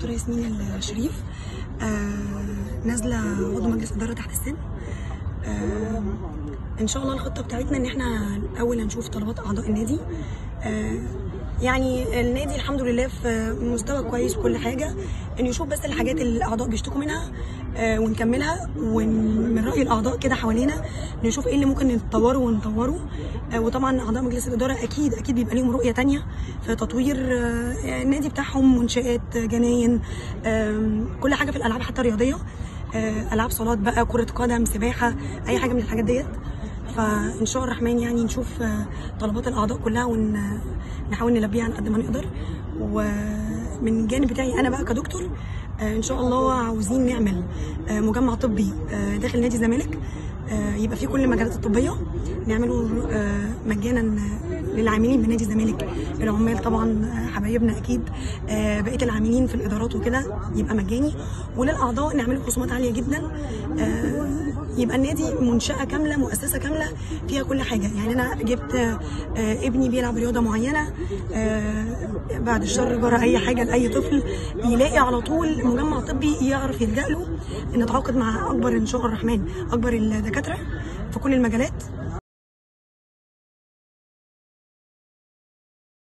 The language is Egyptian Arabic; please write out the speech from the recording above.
دكتوره ياسمين الشريف آه نازله عضو مجلس اداره تحت السن آه ان شاء الله الخطه بتاعتنا ان احنا الاول هنشوف طلبات اعضاء النادي آه يعني النادي الحمد لله في مستوى كويس وكل حاجه ان يشوف بس الحاجات اللي الاعضاء بيشتكوا منها آه ونكملها ومن راي الاعضاء كده حوالينا نشوف ايه اللي ممكن نطوره ونطوره آه وطبعا اعضاء مجلس الاداره اكيد اكيد بيبقى ليهم رؤيه تانية في تطوير آه النادي بتاعهم منشات جناين كل حاجه في الالعاب حتى الرياضيه العاب صالات بقى كره قدم سباحه اي حاجه من الحاجات ديت فان شاء الرحمن يعني نشوف طلبات الاعضاء كلها ونحاول نلبيها على قد ما نقدر ومن الجانب بتاعي انا بقى كدكتور ان شاء الله عاوزين نعمل مجمع طبي داخل نادي الزمالك يبقى فيه كل المجالات الطبيه نعمله مجانا للعاملين بنادي الزمالك العمال طبعا حبايبنا اكيد بقيه العاملين في الادارات وكده يبقى مجاني وللاعضاء نعمله خصومات عاليه جدا يبقى النادي منشاه كامله مؤسسه كامله فيها كل حاجه يعني انا جبت ابني بيلعب رياضه معينه بعد الشر جرى اي حاجه لاي طفل يلاقي على طول مجمع طبي يعرف يلجا له نتعاقد مع اكبر ان شاء الرحمن اكبر الدكاتره في كل المجالات